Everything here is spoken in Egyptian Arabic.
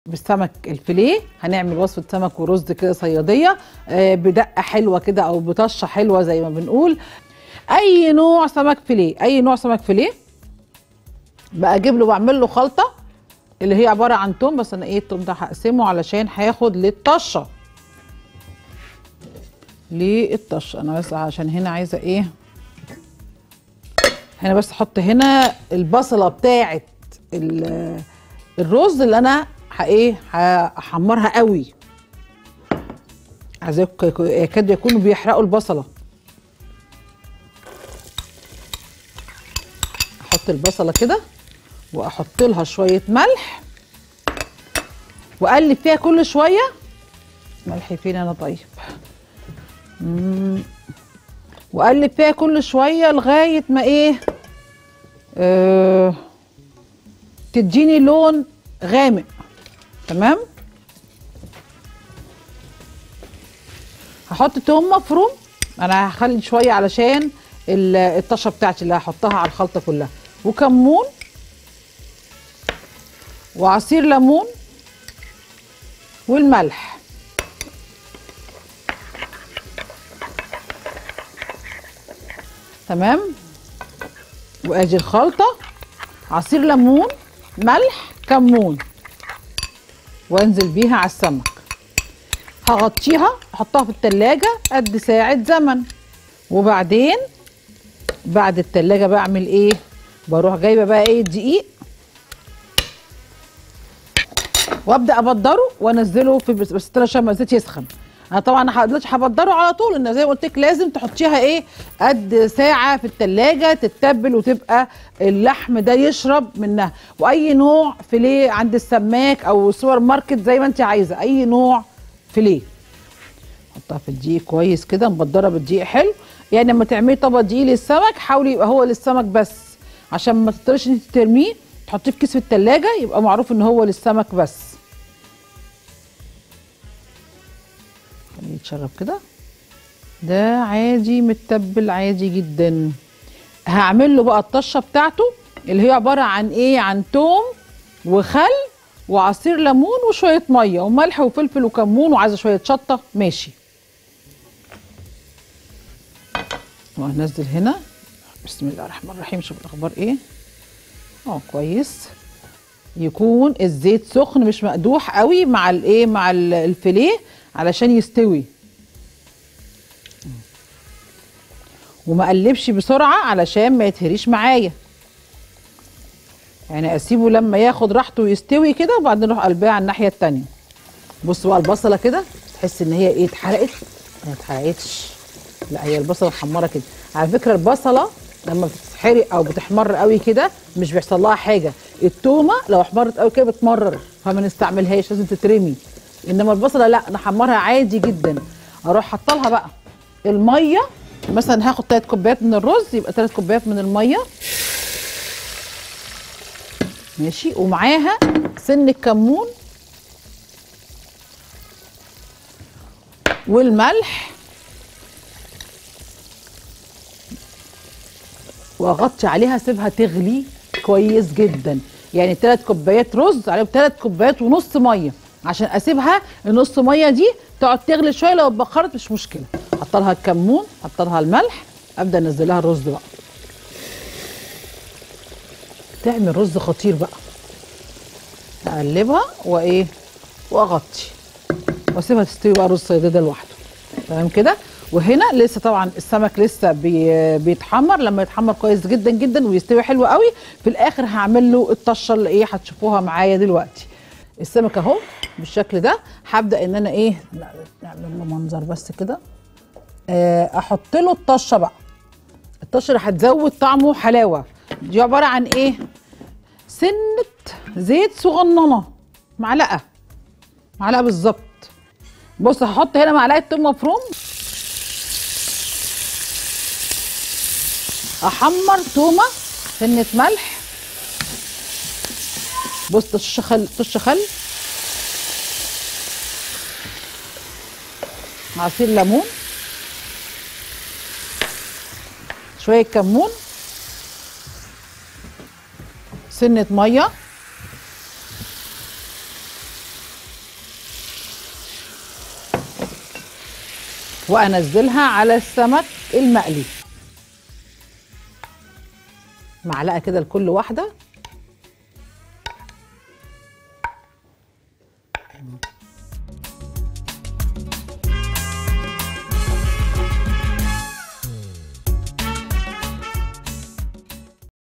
بالسمك الفيليه هنعمل وصفه سمك ورز كده صياديه آه، بدقه حلوه كده او بطشه حلوه زي ما بنقول اي نوع سمك فيليه اي نوع سمك فيليه بقى اجيب له بعمل له خلطه اللي هي عباره عن توم بس انا ايه التوم ده هقسمه علشان هياخد للطشه للطشه انا بس عشان هنا عايزه ايه هنا بس احط هنا البصله بتاعه ال- الرز اللي انا ه- ايه هحمرها قوي عايزاك يكاد يكونوا بيحرقوا البصله احط البصله كده واحط لها شويه ملح واقلب فيها كل شويه ملحي فين انا طيب مم. واقلب فيها كل شويه لغايه ما ايه آه تديني لون غامق تمام هحط توم مفروم انا هخلي شويه علشان ال- الطشه بتاعتي اللي هحطها على الخلطه كلها وكمون وعصير ليمون والملح تمام وادي الخلطه عصير ليمون ملح كمون وانزل بيها على السمك هغطيها احطها في التلاجة قد ساعة زمن وبعدين بعد التلاجة بعمل ايه بروح جايبة بقى ايه الدقيق وابدا ابدره وانزله في بس بس استنى عشان ما الزيت يسخن انا طبعا ه- دلوقتي هبدره على طول ان زي ما قلت لك لازم تحطيها ايه قد ساعه في التلاجة تتبل وتبقى اللحم ده يشرب منها واي نوع فيليه عند السماك او سوبر ماركت زي ما انت عايزه اي نوع فيليه حطها في الدقيق كويس كده مبدره بالدقيق حلو يعني لما تعملي طبق دقيق للسمك حاولي يبقى هو للسمك بس عشان ما تضطريش ان انت ترميه تحطيه في كيس في التلاجة يبقى معروف ان هو للسمك بس خليه يتشرب كده ده عادي متبل عادي جدا هعمل له بقى الطشه بتاعته اللي هي عباره عن ايه عن توم وخل وعصير ليمون وشويه ميه وملح وفلفل وكمون وعايزه شويه شطه ماشي وهنزل هنا بسم الله الرحمن الرحيم شوف الاخبار ايه اه كويس يكون الزيت سخن مش مقدوح قوي مع الايه مع ال- الفيليه علشان يستوي وما اقلبش بسرعه علشان ما يتهريش معايا يعني اسيبه لما ياخد راحته ويستوي كده وبعدين اروح قلبها على الناحيه التانية بص بقى البصله كده تحس ان هي ايه اتحرقت ما اتحرقتش لا هي البصله محمره كده على فكره البصله لما بتتحرق او بتحمر قوي كده مش بيحصل لها حاجه التومه لو احمرت قوي كده بتمرر فما نستعملهاش لازم تترمي انما البصله لا نحمرها عادي جدا اروح حاطه لها بقى الميه مثلا هاخد 3 كوبايات من الرز يبقى 3 كوبايات من الميه ماشي ومعاها سن الكمون والملح واغطي عليها اسيبها تغلي كويس جدا يعني ثلاث كوبايات رز عليهم ثلاث كوبايات ونص ميه عشان اسيبها النص ميه دي تقعد تغلي شويه لو اتبخرت مش مشكله حط لها الكمون حط لها الملح ابدا انزل لها الرز بقى تعمل رز خطير بقى اقلبها وايه واغطي واسيبها تستوي بقى رز صياديه ده لوحده تمام كده وهنا لسه طبعا السمك لسه بي بيتحمر لما يتحمر كويس جدا جدا ويستوي حلو قوي في الاخر هعمل له الطشه اللي ايه هتشوفوها معايا دلوقتي السمك اهو بالشكل ده هبدا ان انا ايه لا نعمل له منظر بس كده آه، احط له الطشه بقى الطشه اللي هتزود طعمه حلاوه دي عباره عن ايه سنه زيت صغننه معلقه معلقه بالظبط بص هحط هنا معلقه توم مفروم احمر تومه سنه ملح بص طش خل طش خل عصير ليمون شويه كمون سنه ميه وانزلها على السمك المقلي معلقه كده لكل واحده